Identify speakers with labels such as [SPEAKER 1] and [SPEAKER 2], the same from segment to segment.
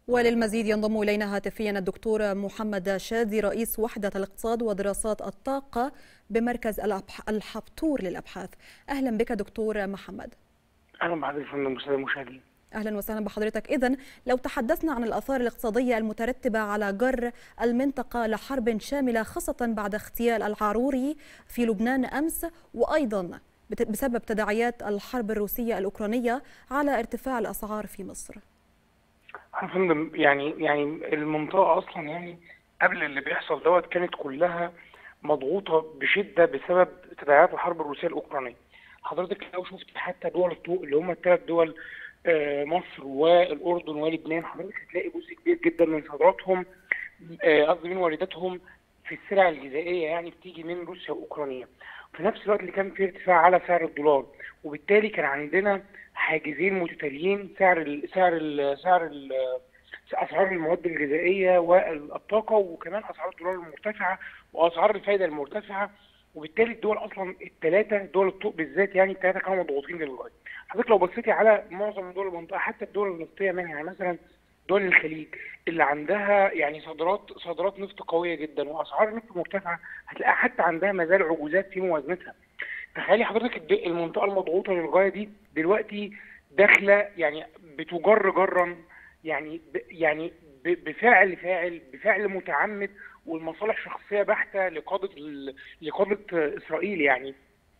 [SPEAKER 1] وللمزيد ينضم إلينا هاتفيا الدكتور محمد شادي رئيس وحدة الاقتصاد ودراسات الطاقة بمركز الحبتور للأبحاث أهلا بك دكتور محمد
[SPEAKER 2] أهلا بحضرتك فندم المشاهدين
[SPEAKER 1] اهلا وسهلا بحضرتك اذا لو تحدثنا عن الاثار الاقتصاديه المترتبه على جر المنطقه لحرب شامله خاصه بعد اغتيال العروري في لبنان امس وايضا بسبب تداعيات الحرب الروسيه الاوكرانيه على ارتفاع الاسعار في مصر
[SPEAKER 2] يا فندم يعني يعني المنطقه اصلا يعني قبل اللي بيحصل دوت كانت كلها مضغوطه بشده بسبب تداعيات الحرب الروسيه الاوكرانيه حضرتك لو شفت حتى دول الطوق اللي هم الثلاث دول مصر والاردن ولبنان حضرتك هتلاقي جزء كبير جدا من صادراتهم قصدي من وارداتهم في السلع الغذائيه يعني بتيجي من روسيا واوكرانيا في نفس الوقت اللي كان فيه ارتفاع على سعر الدولار وبالتالي كان عندنا حاجزين متتاليين سعر ال سعر ال سعر ال اسعار المواد الغذائيه والطاقه وكمان اسعار الدولار المرتفعه واسعار الفائده المرتفعه وبالتالي الدول اصلا الثلاثه دول الطوق بالذات يعني الثلاثه كانوا مضغوطين للغايه. حضرتك لو بصيتي على معظم دول المنطقه حتى الدول النفطيه منها يعني مثلا دول الخليج اللي عندها يعني صادرات صادرات نفط قويه جدا واسعار النفط مرتفعه هتلاقيها حتى عندها ما زال عجوزات في موازنتها. تخيلي حضرتك المنطقه المضغوطه للغايه دي دلوقتي داخله يعني بتجر جرا يعني ب يعني بفعل فاعل بفعل متعمد والمصالح شخصيه بحته لقاده لقاده اسرائيل يعني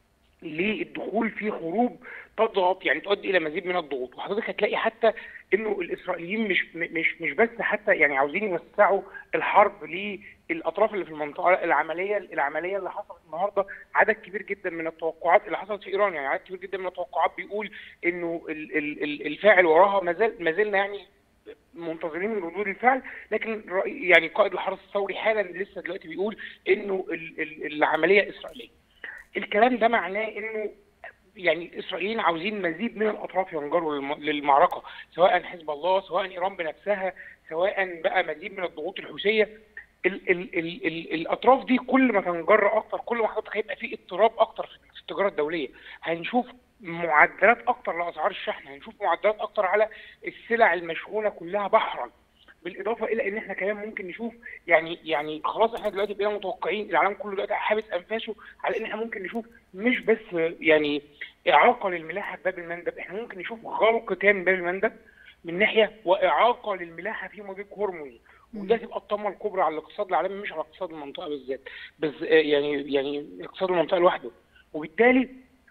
[SPEAKER 2] للدخول في حروب تضغط يعني تؤدي الى مزيد من الضغوط وحضرتك هتلاقي حتى انه الاسرائيليين مش مش مش بس حتى يعني عاوزين يوسعوا الحرب للاطراف اللي في المنطقه العمليه العمليه اللي حصلت النهارده عدد كبير جدا من التوقعات اللي حصلت في ايران يعني عدد كبير جدا من التوقعات بيقول انه الفاعل وراها ما زال ما زلنا يعني منتظرين ردود الفعل لكن يعني قائد الحرس الثوري حالا لسه دلوقتي بيقول انه العمليه اسرائيليه. الكلام ده معناه انه يعني الاسرائيليين عاوزين مزيد من الاطراف ينجروا للمعركه سواء حزب الله سواء ايران بنفسها سواء بقى مزيد من الضغوط الحوثيه ال ال ال ال الاطراف دي كل ما تنجر اكتر كل ما حضرتك هيبقى في اضطراب اكتر في التجاره الدوليه هنشوف معدلات اكتر لاسعار الشحن هنشوف معدلات اكتر على السلع المشحونه كلها بحرا بالاضافه الى ان احنا كمان ممكن نشوف يعني يعني خلاص احنا دلوقتي بقينا متوقعين العالم كله دلوقتي حابس انفاسه على ان احنا ممكن نشوف مش بس يعني اعاقه للملاحه في باب المندب احنا ممكن نشوف غلق تام باب المندب من ناحيه واعاقه للملاحه في مضيق هرمز وده تبقى الطامه الكبرى على الاقتصاد العالمي مش على اقتصاد المنطقه بالذات بس يعني يعني اقتصاد المنطقه لوحده وبالتالي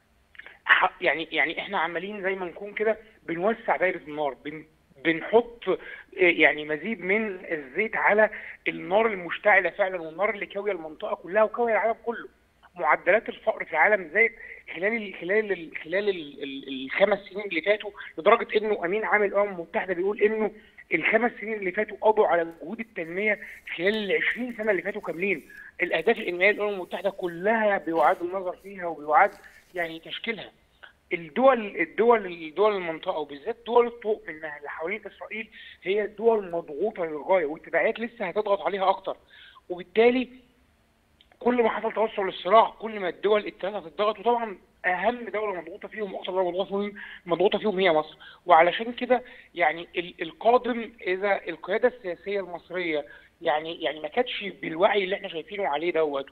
[SPEAKER 2] يعني يعني احنا عمالين زي ما نكون كده بنوسع دايره النار بن بنحط يعني مزيد من الزيت على النار المشتعله فعلا والنار اللي كاويه المنطقه كلها وكاويه العالم كله معدلات الفقر في العالم زادت خلال ال خلال ال خلال ال ال الخمس سنين اللي فاتوا لدرجه انه امين عام الامم المتحده بيقول انه الخمس سنين اللي فاتوا قضوا على جهود التنميه خلال ال 20 سنه اللي فاتوا كاملين الاهداف الانمائيه للامم المتحده كلها بيعاد النظر فيها وبيعاد يعني تشكيلها الدول الدول الدول المنطقه وبالذات دول الطوق منها اللي حوالين اسرائيل هي دول مضغوطه للغايه والتداعيات لسه هتضغط عليها اكتر وبالتالي كل ما حصل توسع للصراع كل ما الدول الثلاثه تضغط وطبعا اهم دوله مضغوطه فيهم واكثر دوله مضغوطه فيهم مضغوطه فيهم هي مصر وعلشان كده يعني القادم اذا القياده السياسيه المصريه يعني يعني ما كانتش بالوعي اللي احنا شايفينه عليه دوت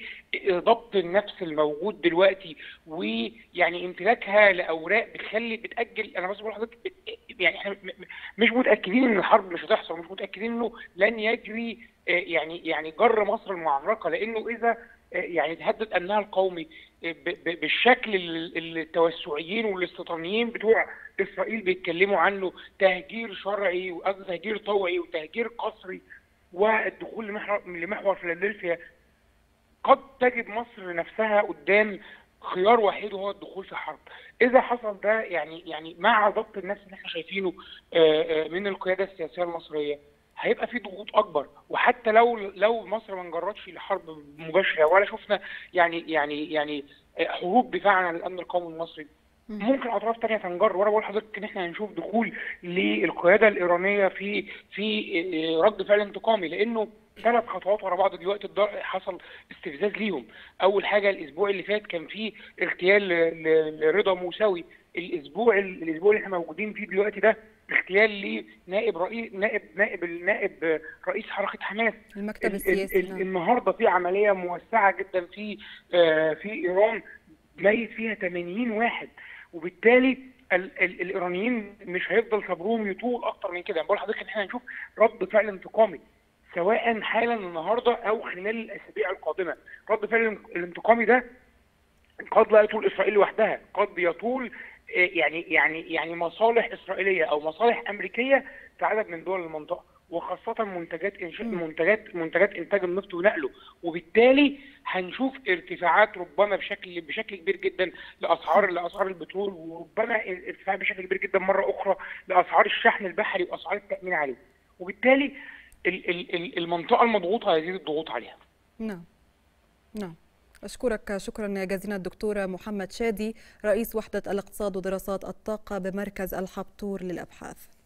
[SPEAKER 2] وضبط النفس الموجود دلوقتي ويعني امتلاكها لاوراق بتخلي بتاجل انا بس بقول لحضرتك يعني احنا مش متاكدين ان الحرب مش هتحصل مش متاكدين انه لن يجري يعني يعني جر مصر المعركه لانه اذا يعني تهدد امنها القومي بالشكل اللي التوسعيين والاستيطانيين بتوع اسرائيل بيتكلموا عنه تهجير شرعي وقصدي تهجير طوعي وتهجير قسري والدخول لمحور لمحور فيلادلفيا قد تجد مصر نفسها قدام خيار وحيد وهو الدخول في حرب اذا حصل ده يعني يعني مع ضبط النفس اللي احنا شايفينه من القياده السياسيه المصريه هيبقى في ضغوط اكبر وحتى لو لو مصر ما انجرتش لحرب مباشره ولا شفنا يعني يعني يعني حروب دفاع عن الامن القومي المصري ممكن اطراف تانية تنجر وانا بقول لحضرتك ان احنا هنشوف دخول للقياده الايرانيه في في رد فعل انتقامي لانه ثلاث خطوات ورا بعض دلوقتي حصل استفزاز ليهم اول حاجه الاسبوع اللي فات كان في اغتيال لرضا موسوي الاسبوع الاسبوع اللي احنا موجودين فيه دلوقتي ده اغتيال لنائب رئيس نائب نائب نائب رئيس حركه حماس
[SPEAKER 1] المكتب
[SPEAKER 2] ال-
[SPEAKER 1] السياسي
[SPEAKER 2] ال-
[SPEAKER 1] نعم.
[SPEAKER 2] النهارده في عمليه موسعه جدا في آه، في ايران ميت فيها 80 واحد وبالتالي ال ال الايرانيين مش هيفضل صبرهم يطول اكتر من كده بقول لحضرتك ان احنا هنشوف رد فعل انتقامي سواء حالا النهارده او خلال الاسابيع القادمه رد فعل الانتقامي ده قد لا يطول اسرائيل لوحدها قد يطول آه، يعني يعني يعني مصالح اسرائيليه او مصالح امريكيه في عدد من دول المنطقه وخاصه منتجات انشاء منتجات منتجات انتاج النفط ونقله وبالتالي هنشوف ارتفاعات ربما بشكل بشكل كبير جدا لاسعار لاسعار البترول وربما ارتفاع بشكل كبير جدا مره اخرى لاسعار الشحن البحري واسعار التامين عليه وبالتالي ال- ال- ال- المنطقه المضغوطه هيزيد الضغوط عليها
[SPEAKER 1] نعم نعم أشكرك شكرا جزيلا الدكتور محمد شادي رئيس وحدة الاقتصاد ودراسات الطاقة بمركز الحبتور للأبحاث